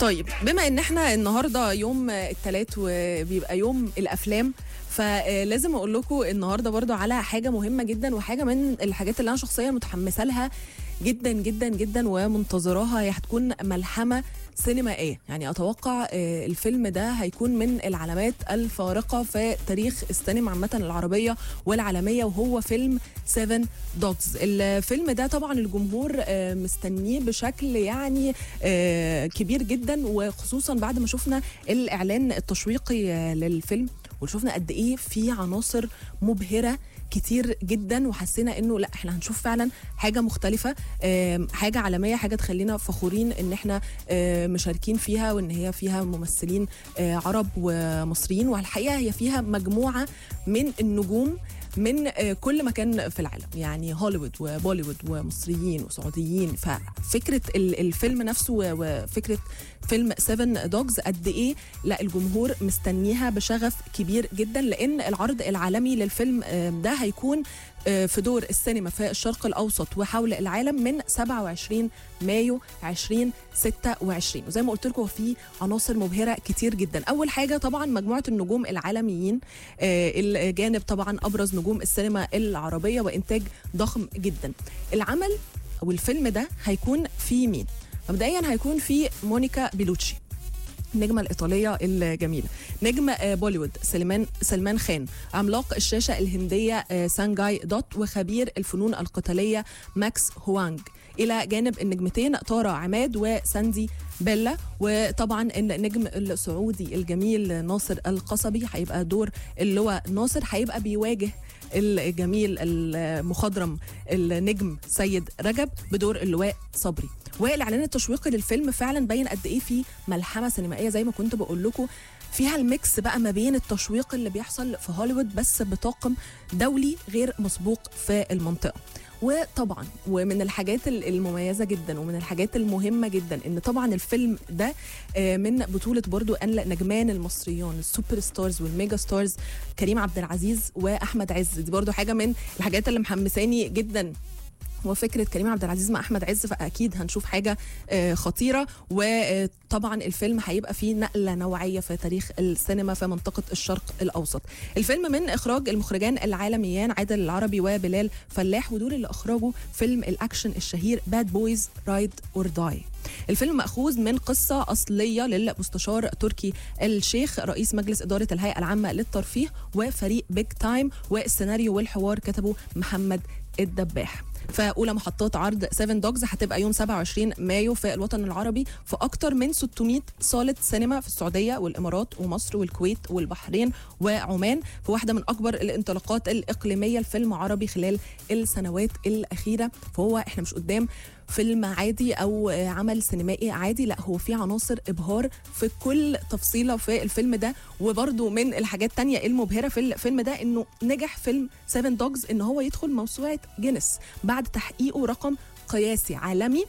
طيب بما ان احنا النهارده يوم الثلاث وبيبقى يوم الافلام فلازم اقول لكم النهارده برضو على حاجه مهمه جدا وحاجه من الحاجات اللي انا شخصيا متحمسه لها جدا جدا جدا ومنتظراها هي هتكون ملحمه سينمائيه يعني اتوقع آه، الفيلم ده هيكون من العلامات الفارقه في تاريخ السينما عامه العربيه والعالميه وهو فيلم 7 دوجز الفيلم ده طبعا الجمهور آه، مستنيه بشكل يعني آه، كبير جدا وخصوصا بعد ما شفنا الاعلان التشويقي آه، للفيلم وشفنا قد ايه في عناصر مبهره كتير جدا وحسينا انه لا احنا هنشوف فعلا حاجه مختلفه آم، حاجه عالميه حاجه تخلينا فخورين ان احنا آم، مشاركين فيها وان هي فيها ممثلين آه، عرب ومصريين والحقيقه هي فيها مجموعه من النجوم من آه، كل مكان في العالم يعني هوليوود وبوليوود ومصريين وسعوديين ففكره ال- الفيلم نفسه و- وفكره فيلم 7 دوجز قد ايه لا الجمهور مستنيها بشغف كبير جدا لان العرض العالمي للفيلم آه، ده هيكون آه، في دور السينما في الشرق الاوسط وحول العالم من 27 مايو 2026 وزي ما قلت لكم في عناصر مبهره كتير جدا اول حاجه طبعا مجموعه النجوم العالميين آه، الجانب طبعا ابرز نجوم السينما العربيه وانتاج ضخم جدا العمل او الفيلم ده هيكون فيه مين مبدئيا هيكون في مونيكا بيلوتشي النجمة الإيطالية الجميلة نجم آه، بوليوود سلمان سلمان خان عملاق الشاشة الهندية آه، سانجاي دوت وخبير الفنون القتالية ماكس هوانج إلى جانب النجمتين طارة عماد وساندي بيلا وطبعا النجم السعودي الجميل ناصر القصبي هيبقى دور اللواء ناصر هيبقى بيواجه الجميل المخضرم النجم سيد رجب بدور اللواء صبري والاعلان التشويقي للفيلم فعلا بين قد ايه في ملحمه سينمائيه زي ما كنت بقول لكم فيها الميكس بقى ما بين التشويق اللي بيحصل في هوليوود بس بطاقم دولي غير مسبوق في المنطقه وطبعا ومن الحاجات ال- المميزه جدا ومن الحاجات المهمه جدا ان طبعا الفيلم ده آه، من بطوله برضو ان نجمان المصريون السوبر ستارز والميجا ستارز كريم عبد العزيز واحمد عز دي برضو حاجه من الحاجات اللي محمساني جدا وفكره كريم عبد العزيز مع احمد عز فاكيد هنشوف حاجه آه، خطيره وطبعا الفيلم هيبقى فيه نقله نوعيه في تاريخ السينما في منطقه الشرق الاوسط الفيلم من اخراج المخرجان العالميان عادل العربي وبلال فلاح ودول اللي اخرجوا فيلم الاكشن الشهير باد بويز رايد اور داي الفيلم مأخوذ من قصة أصلية للمستشار تركي الشيخ رئيس مجلس إدارة الهيئة العامة للترفيه وفريق بيج تايم والسيناريو والحوار كتبه محمد الدباح فاولى محطات عرض 7 دوجز هتبقى يوم 27 مايو في الوطن العربي في اكتر من 600 صاله سينما في السعوديه والامارات ومصر والكويت والبحرين وعمان في واحده من اكبر الانطلاقات الاقليميه لفيلم عربي خلال السنوات الاخيره فهو احنا مش قدام فيلم عادي او آه، عمل سينمائي عادي لا هو في عناصر ابهار في كل تفصيله في الفيلم ده وبرده من الحاجات التانية المبهره في الفيلم ده انه نجح فيلم 7 دوجز ان هو يدخل موسوعه جينيس بعد تحقيقه رقم قياسي عالمي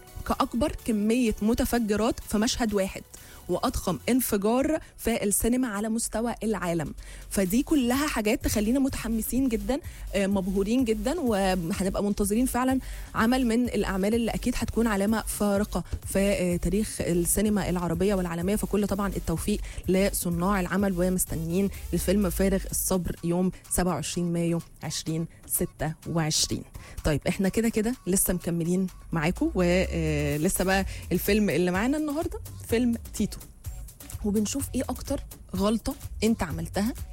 كأكبر كمية متفجرات في مشهد واحد وأضخم انفجار في السينما على مستوى العالم فدي كلها حاجات تخلينا متحمسين جدا آه، مبهورين جدا وهنبقى منتظرين فعلا عمل من الأعمال اللي أكيد هتكون علامة فارقة في آه، تاريخ السينما العربية والعالمية فكل طبعا التوفيق لصناع العمل ومستنيين الفيلم فارغ الصبر يوم 27 مايو 2026 طيب احنا كده كده لسه مكملين معاكم ولسه بقى الفيلم اللي معانا النهارده فيلم تيتو وبنشوف ايه اكتر غلطه انت عملتها